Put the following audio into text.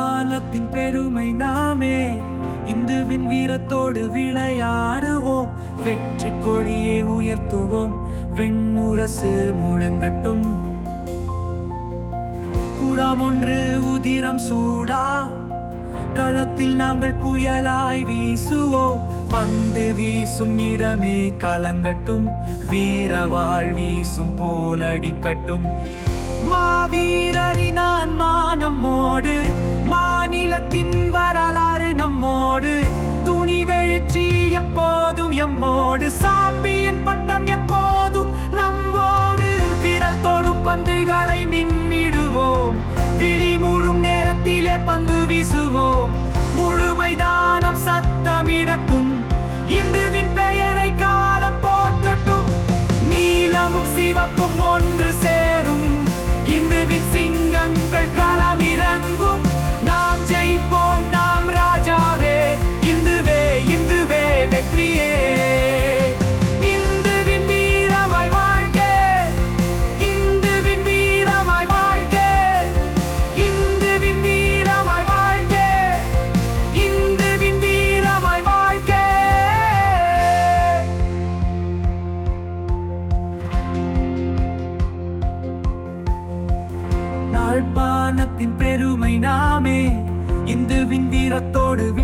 யாழ்ப்பாணத்தின் பெருமை நாமே இந்துவின் வீரத்தோடு விளையாடுவோம் வெற்றி கொடியை உயர்த்துவோம் வெண்முரசு முழங்கட்டும் குடம் ஒன்று உதிரம் சூடா களத்தில் நாங்கள் புயலாய் வீசுவோம் பந்து வீசும் இடமே கலங்கட்டும் வீரவாள் வீசும் போலடிக்கட்டும் மாவீரரி நான் மானம்மோடு மாநிலத்தின் வரலாறு நம்மோடு துணி வெழுச்சி எப்போதும் எம்மோடு சாம்பியன் பட்டம் எப்போதும் நம்மோடு விரல் தொடும் பந்துகளை நின்னிடுவோம் விழிமுறும் நேரத்திலே பந்து வீசுவோம் முழு மைதானம் சத்தமிடட்டும் இந்துவின் பெயரை காலம் போற்றட்டும் நீலமும் சிவப்பும் ஒன்று சேரும் இந்துவின் சிங்கங்கள் களமிறங்கும் நாம் ஜெயிப்போம் நாம் ராஜாவே இந்துவே இந்துவே வெற்றியே இந்துவின் வீரமாய் வாழ்க இந்துவின் வீரமாய் வாழ்க இந்துவின் வீரமாய் வாழ்க இந்துவின் வீரமாய் வாழ்க யாழ்ப்பாணத்தின் பெருமை நாமே இந்துவின் வீரத்தோடு